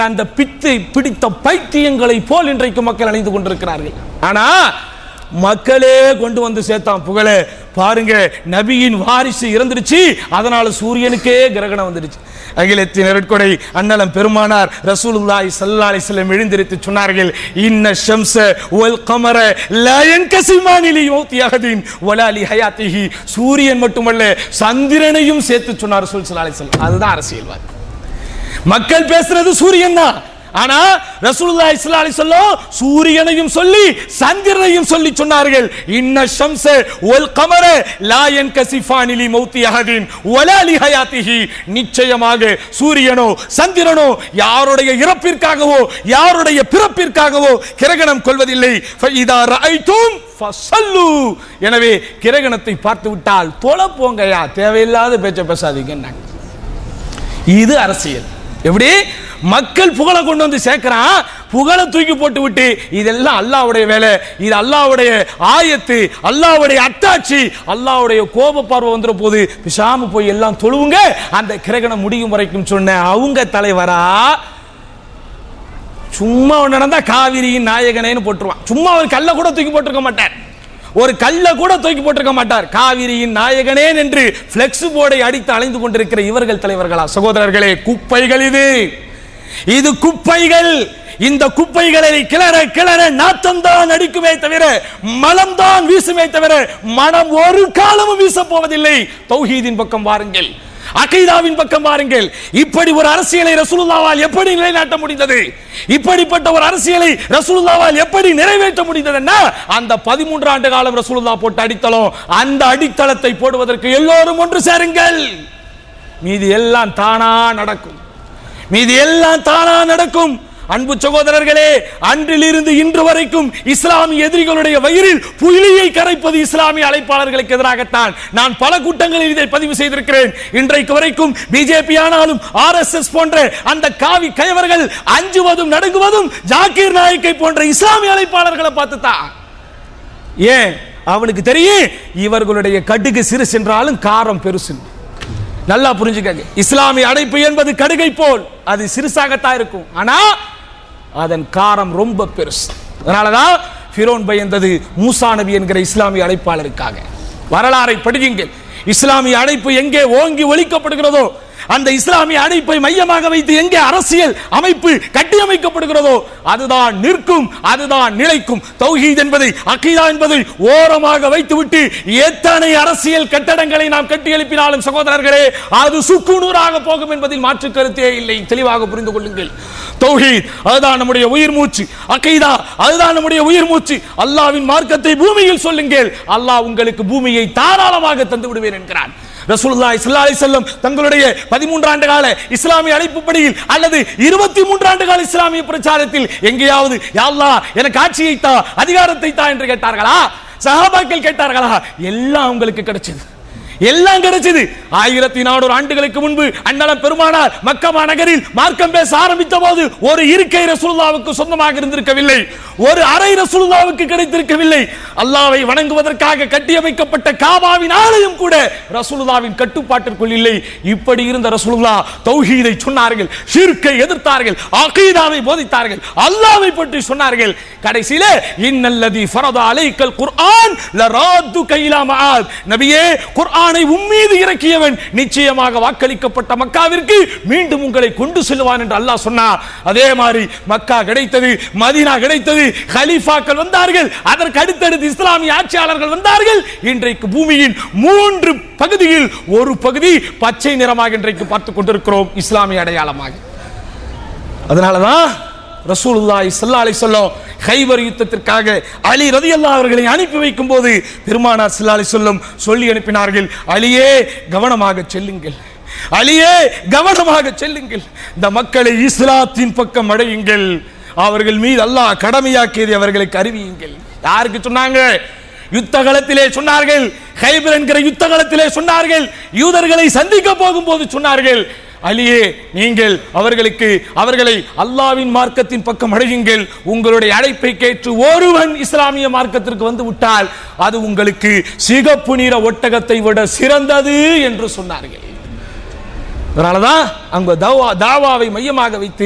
அந்த பித்து பிடித்த பைத்தியங்களை போல் இன்றைக்கு மக்கள் அணிந்து கொண்டிருக்கிறார்கள் ஆனா மக்களே கொண்டு வந்து சேர்த்தான் புகழ பாருங்க நபியின் வாரிசு இறந்துருச்சு அதனால சூரியனுக்கே கிரகணம் வந்துடுச்சு அகிலத்தின் நெருட்கொடை அண்ணலம் பெருமானார் ரசூலுல்லாஹி ஸல்லல்லாஹு அலைஹி வஸல்லம் எழுந்திருத்து சொன்னார்கள் இன்ன ஷம்ஸ வல் கமர லா யன்கசிமானி லி மௌத்தி அஹதின் வலா லி ஹயாத்திஹி சூரியன் மட்டுமல்ல சந்திரனையும் சேர்த்து சொன்னார் ரசூல் ஸல்லல்லாஹு அலைஹி வஸல்லம் அதுதான் அரசியல்வாதி மக்கள் பேசுறது சூரியன் தான் ஆனா ரசூலுல்லாஹி ஸல்லல்லாஹு அலைஹி வஸல்லம் சூரியனையும் சொல்லி சந்திரனையும் சொல்லி சொன்னார்கள் இன்ன ஷம்ஸ வல் கமர லா யன்கசிஃபானி லி மௌத்தி அஹதின் வலா லி ஹயாத்திஹி நிச்சயமாக சூரியனோ சந்திரனோ யாருடைய இறப்பிற்காகவோ யாருடைய பிறப்பிற்காகவோ கிரகணம் கொள்வதில்லை ஃபஇதா ரஐதும் ஃபஸல்லு எனவே கிரகணத்தை பார்த்து விட்டால் தொலை போங்கயா தேவையில்லாத பேச்ச பேசாதீங்கன்னாங்க இது அரசியல் எப்படி மக்கள் புகழை கொண்டு வந்து சேர்க்கிறான் புகழை தூக்கி போட்டு விட்டு இதெல்லாம் அல்லாவுடைய வேலை இது அல்லாவுடைய ஆயத்து அல்லாவுடைய அத்தாட்சி அல்லாவுடைய கோப பார்வை வந்துற போது பிசாம போய் எல்லாம் தொழுவுங்க அந்த கிரகணம் முடியும் வரைக்கும் சொன்ன அவங்க தலைவரா சும்மா ஒண்ணு நடந்தா காவிரியின் நாயகனேன்னு போட்டுருவான் சும்மா ஒரு கல்ல கூட தூக்கி போட்டிருக்க மாட்டார் ஒரு கல்ல கூட தூக்கி போட்டிருக்க மாட்டார் காவிரியின் நாயகனே என்று பிளெக்ஸ் போர்டை அடித்து அலைந்து கொண்டிருக்கிற இவர்கள் தலைவர்களா சகோதரர்களே குப்பைகள் இது இது குப்பைகள் இந்த குப்பைகளை கிளற கிளற நாத்தம்தான் அடிக்குமே தவிர மலம்தான் வீசுமே தவிர மனம் ஒரு காலமும் வீச போவதில்லை தௌஹீதின் பக்கம் வாருங்கள் அகைதாவின் பக்கம் பாருங்கள் இப்படி ஒரு அரசியலை ரசூலுல்லாவால் எப்படி நிலைநாட்ட முடிந்தது இப்படிப்பட்ட ஒரு அரசியலை ரசூலுல்லாவால் எப்படி நிறைவேற்ற முடிந்ததுன்னா அந்த பதிமூன்று ஆண்டு காலம் ரசூலுல்லா போட்ட அடித்தளம் அந்த அடித்தளத்தை போடுவதற்கு எல்லோரும் ஒன்று சேருங்கள் மீதி எல்லாம் தானா நடக்கும் மீதி எல்லாம் தானா நடக்கும் அன்பு சகோதரர்களே அன்றிலிருந்து இன்று வரைக்கும் இஸ்லாமிய எதிரிகளுடைய வயிறில் புலியை கரைப்பது இஸ்லாமிய அழைப்பாளர்களுக்கு எதிராகத்தான் நான் பல கூட்டங்களில் இதை பதிவு செய்திருக்கிறேன் இன்றைக்கு வரைக்கும் பிஜேபி ஆனாலும் ஆர் எஸ் எஸ் போன்ற அந்த காவி கயவர்கள் அஞ்சுவதும் நடுங்குவதும் ஜாக்கீர் நாயக்கை போன்ற இஸ்லாமிய அழைப்பாளர்களை பார்த்து தான் ஏன் அவனுக்கு தெரியும் இவர்களுடைய கடுகு சிறு சென்றாலும் காரம் பெருசு நல்லா புரிஞ்சுக்கங்க இஸ்லாமிய அடைப்பு என்பது கடுகை போல் அது சிறுசாகத்தான் இருக்கும் ஆனா அதன் காரம் ரொம்ப பெருசு அதனாலதான் ஃபிரோன் பயந்தது மூசா நபி என்கிற இஸ்லாமிய அழைப்பாளருக்காக வரலாறை படியுங்கள் இஸ்லாமிய அழைப்பு எங்கே ஓங்கி ஒழிக்கப்படுகிறதோ அந்த இஸ்லாமிய அழைப்பை மையமாக வைத்து எங்கே அரசியல் அமைப்பு கட்டியமைக்கப்படுகிறதோ அதுதான் நிற்கும் அதுதான் நிலைக்கும் தௌஹீத் என்பதை அகீதா என்பதை ஓரமாக வைத்துவிட்டு எத்தனை அரசியல் கட்டடங்களை நாம் கட்டி எழுப்பினாலும் சகோதரர்களே அது சுக்குநூறாக போகும் என்பதில் மாற்று கருத்தே இல்லை தெளிவாக புரிந்து கொள்ளுங்கள் தௌஹீத் அதுதான் நம்முடைய உயிர் மூச்சு அகைதா அதுதான் நம்முடைய உயிர் மூச்சு அல்லாவின் மார்க்கத்தை பூமியில் சொல்லுங்கள் அல்லாஹ் உங்களுக்கு பூமியை தாராளமாக தந்து விடுவேன் என்கிறான் ரசூலுல்லாஹி ஸல்லல்லாஹு அலைஹி வஸல்லம் தங்களுடைய 13 ஆண்டு கால இஸ்லாமிய அழைப்புப்படியில் அல்லது 23 ஆண்டு கால இஸ்லாமிய பிரச்சாரத்தில் எங்கேயாவது யா அல்லாஹ் எனக்கு ஆட்சியை தா அதிகாரத்தை தா என்று கேட்டார்களா சஹாபாக்கள் கேட்டார்களா எல்லாம் உங்களுக்கு கிடைச்சது எல்லாம் கிடைச்சது ஆயிரத்தி நானூறு ஆண்டுகளுக்கு முன்பு அண்ணலம் பெருமானார் மக்கமா நகரில் மார்க்கம் பேச ஆரம்பித்த போது ஒரு இருக்கை ரசூலுல்லாவுக்கு சொந்தமாக இருந்திருக்கவில்லை ஒரு அறை ரசூலுல்லாவுக்கு கிடைத்திருக்கவில்லை அல்லாவை வணங்குவதற்காக கட்டியமைக்கப்பட்ட காபாவின் ஆலயம் கூட ரசூலுல்லாவின் கட்டுப்பாட்டிற்குள் இல்லை இப்படி இருந்த ரசூலுல்லா தௌஹீதை சொன்னார்கள் ஷிர்க்கை எதிர்த்தார்கள் அகீதாவை போதித்தார்கள் அல்லாவை பற்றி சொன்னார்கள் கடைசியில இன்னல்லதி ஃபரத அலைக்கல் குர்ஆன் லராத்து கைலா மஆத் நபியே குர்ஆனை உம்மீது இறக்கியவன் நிச்சயமாக வாக்களிக்கப்பட்ட மக்காவிற்கு மீண்டும் உங்களை கொண்டு செல்வான் என்று அல்லாஹ் சொன்னார் அதே மாதிரி மக்கா கிடைத்தது மதீனா கிடைத்தது கலீஃபாக்கள் வந்தார்கள் அதற்கு அடுத்தடுத்து இஸ்லாமிய ஆட்சியாளர்கள் வந்தார்கள் இன்றைக்கு பூமியின் மூன்று பகுதியில் ஒரு பகுதி பச்சை நிறமாக இன்றைக்கு பார்த்துக் கொண்டிருக்கிறோம் இஸ்லாமிய அடையாளமாக அதனாலதான் ரசூலுல்லாஹி ஸல்லல்லாஹு அலைஹி வஸல்லம் கைபர் யுத்தத்திற்காக அலி ரலியல்லாஹு அவர்களை அனுப்பி வைக்கும் போது பெருமானார் ஸல்லல்லாஹு அலைஹி வஸல்லம் சொல்லி அனுப்பினார்கள் அலியே கவனமாக செல்லுங்கள் அலியே கவனமாக செல்லுங்கள் இந்த மக்களை இஸ்லாத்தின் பக்கம் அடையுங்கள் அவர்கள் மீது அல்லாஹ் கடமையாக்கியதை அவர்களுக்கு அறிவியுங்கள் யாருக்கு சொன்னாங்க யுத்த களத்திலே சொன்னார்கள் ஹைபர் என்கிற யுத்த களத்திலே சொன்னார்கள் யூதர்களை சந்திக்க போகும்போது சொன்னார்கள் அலியே நீங்கள் அவர்களுக்கு அவர்களை அல்லாவின் மார்க்கத்தின் பக்கம் அடையுங்கள் உங்களுடைய அழைப்பை கேட்டு ஒருவன் இஸ்லாமிய மார்க்கத்திற்கு வந்து விட்டால் அது உங்களுக்கு சிகப்பு நிற ஒட்டகத்தை விட சிறந்தது என்று சொன்னார்கள் அதனாலதான் அங்க தாவா தாவாவை மையமாக வைத்து